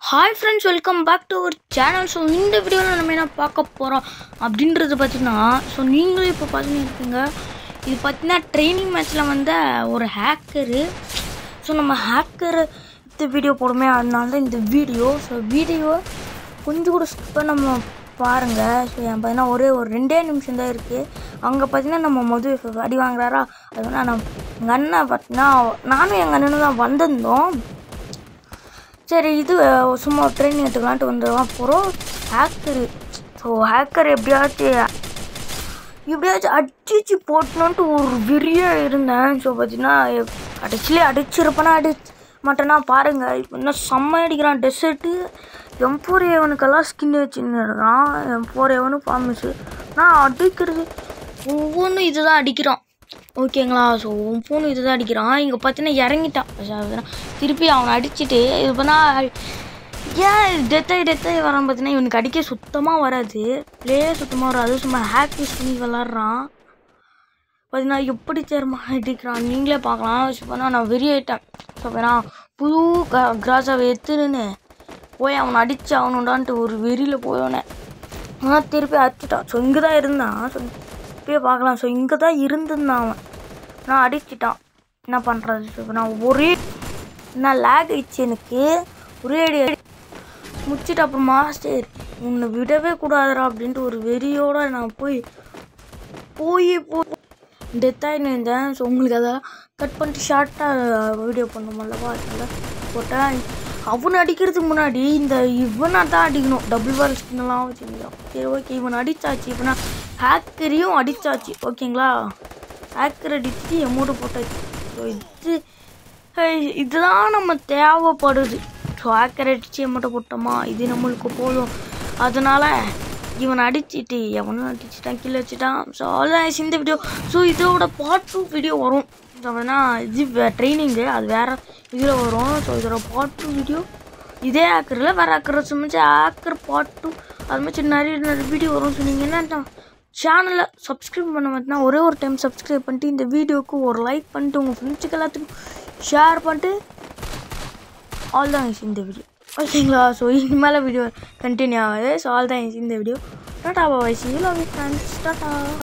hi friends welcome back to our channel so இந்த வீடியோவில் நம்ம என்ன பார்க்க போகிறோம் அப்படின்றது பார்த்தீங்கன்னா ஸோ நீங்களும் இப்போ பார்த்துன்னு இருக்கீங்க இது பார்த்தீங்கன்னா ட்ரைனிங் மேட்ச்சில் வந்த ஒரு ஹேக்கரு ஸோ நம்ம ஹேக்கர் இந்த வீடியோ போடுமே அதனால தான் இந்த வீடியோ ஸோ வீடியோ கொஞ்சம் கூட ஸ்கிப் நம்ம பாருங்கள் ஸோ என் பார்த்தீங்கன்னா ஒரே ஒரு ரெண்டே நிமிஷம் தான் இருக்குது அங்கே பார்த்தீங்கன்னா நம்ம மது அடி வாங்குறாரா அது வந்து நான் எங்கள் அண்ணன் பார்த்தீங்கன்னா நானும் எங்கள் அண்ணனும் தான் வந்திருந்தோம் சரி இது அஹ், சும்மா ட்ரைனிங் எடுத்துக்கலான்ட்டு வந்துடுவான் அப்புறம் ஹேக்கரு ஸோ ஹேக்கர் எப்படியாச்சும் எப்படியாச்சும் அடிச்சு போட்டணுன்ட்டு ஒரு வெறியா இருந்தேன் ஸோ பார்த்தீங்கன்னா கடைசியிலே அடிச்சிருப்பேனா அடி மாட்டேனா பாருங்கள் இப்போ இன்னும் செம்ம அடிக்கிறான் டெசர்ட்டு எம்போர் ஏவனுக்கெல்லாம் ஸ்கின் வச்சுன்னு இருக்கான் எம்போர் ஏவனு ஃபார்மஸு நான் அடிக்கிறது ஒவ்வொன்றும் இதுதான் அடிக்கிறான் ஓகேங்களா ஸோ ஒவ்வொன்றும் இதுதான் அடிக்கிறான் இங்கே பார்த்தீங்கன்னா இறங்கிட்டான் So, அதுதான் திருப்பி அவனை அடிச்சுட்டு இது பண்ணால் ஏன் டெத்தாகி டெத்தாகி வரான் பார்த்தீங்கன்னா இவனுக்கு அடிக்க சுத்தமாக வராது ப்ளே சுத்தமாக வராது சும்மா ஹேக் யூஸ் பண்ணி விளாட்றான் பார்த்தீங்கன்னா எப்படி தெரியுமா அடிக்கிறான் நீங்களே பார்க்கலாம் ஸோ பண்ணால் நான் வெறியாயிட்டேன் ஸோ வேணா புது க கிராஸாவை எடுத்துன்னு போய் அவனை அடிச்சு அவனுண்டான்ட்டு ஒரு வெறியில் போயோனே ஆனால் திருப்பி அடிச்சிட்டான் ஸோ இங்கே தான் இருந்தான் ஸோ இப்பயே பார்க்கலாம் ஸோ இங்கே தான் இருந்திருந்தான் அவன் நான் அடிச்சிட்டான் என்ன பண்ணுறது ஸோ நான் ஒரே நான் லேக் ஆயிடுச்சு எனக்கு ஒரே அடி அடி முடிச்சிட்டு அப்புறமா சரி உன்னை விடவே கூடாதுடா அப்படின்ட்டு ஒரு வெறியோட நான் போய் போய் போய் டெத்தாகி இருந்தேன் ஸோ உங்களுக்கு அதை கட் பண்ணிட்டு ஷார்ட்டாக வீடியோ பண்ணுமல்லவா அதனால போட்டேன் அவனை அடிக்கிறதுக்கு முன்னாடி இந்த இவனை தான் அடிக்கணும் டபுள் பால் ஸ்கின்லாம் வச்சுருந்தோம் சரி ஓகே இவனை அடித்தாச்சு இப்போ நான் ஹேக்கரையும் அடித்தாச்சு ஓகேங்களா ஹேக்கர் அடித்து எமௌண்ட்டு போட்டாச்சு ஸோ இது ஹேய், இதுதான் நம்ம தேவைப்படுது ஸோ ஹேக்கர் அடித்து எமௌண்ட்டை போட்டோமா இது நம்மளுக்கு போதும் அதனால் இவனை அடிச்சிட்டு எவனும் அடிச்சிட்டான் கீழே வச்சுட்டான் ஸோ அவ்வளோதான் இந்த வீடியோ ஸோ இதோட பார்ட் டூ வீடியோ வரும் ஸோ வேணா இது ட்ரைனிங்கு அது வேறு இதில் வரும் ஸோ இதோட பார்ட் டூ வீடியோ இதே ஆக்கரில் வேறு ஆக்கரை சுமிச்சு ஆக்கர் பார்ட் டூ அது மாதிரி நிறைய நிறைய வீடியோ வரும் ஸோ நீங்கள் என்ன சேனலை சப்ஸ்கிரைப் பண்ண மாட்டேன்னா ஒரே ஒரு டைம் சப்ஸ்கிரைப் பண்ணிட்டு இந்த வீடியோவுக்கு ஒரு லைக் பண்ணிட்டு உங்கள் ஃப்ரெண்ட்ஸுக்கு எல்லாத்துக்கும் ஷேர் பண்ணிட்டு ஆல் தான் இந்த வீடியோ ஓகேங்களா ஸோ இனிமேல் வீடியோ கண்டினியூ ஆகுது ஸோ ஆல் தான் இந்த video tata bye see love friends tata